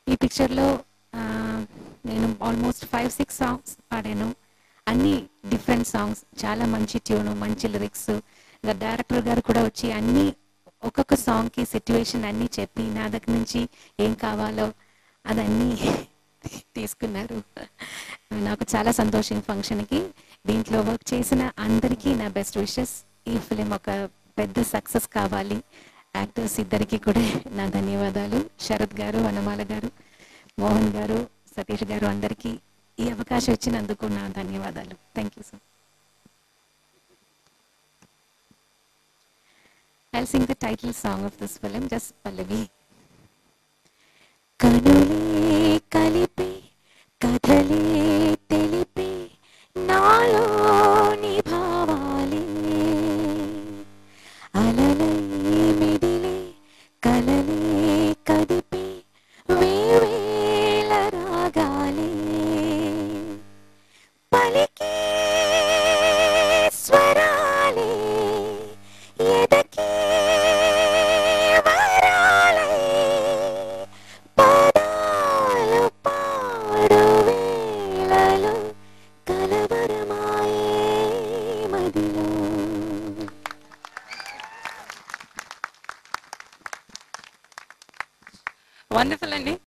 ఈ పిక్చర్లో నేను ఆల్మోస్ట్ ఫైవ్ సిక్స్ సాంగ్స్ పాడాను అన్ని డిఫరెంట్ సాంగ్స్ చాలా మంచి ట్యూన్ మంచి లిరిక్స్ డైరెక్టర్ గారు కూడా వచ్చి అన్ని ఒక్కొక్క సాంగ్కి సిట్యువేషన్ అన్నీ చెప్పి నా దగ్గర నుంచి ఏం కావాలో అదన్నీ తీసుకున్నారు నాకు చాలా సంతోషం ఫంక్షన్కి దీంట్లో వర్క్ చేసిన అందరికీ నా బెస్ట్ విషెస్ ఈ ఫిలిం ఒక పెద్ద సక్సెస్ కావాలి యాక్టర్స్ ఇద్దరికి కూడా నా ధన్యవాదాలు శరత్ గారు వనమాల గారు మోహన్ గారు సతీష్ గారు అందరికీ ఈ అవకాశం ఇచ్చినందుకు నా ధన్యవాదాలు thank you sir I'll sing the title song of this film, just Pallavi. కనులే కలిపి కథలే తెలిపి నాలోని భావాలే అలలై మిదిలే కలలే కదిపి వేవేల రాగాలే పలికే స్వరాలే ఎదకే వరాలే పదాలు పాడు వేళలో కలవరమాయే మదిలో వండర్ఫుల్ అండి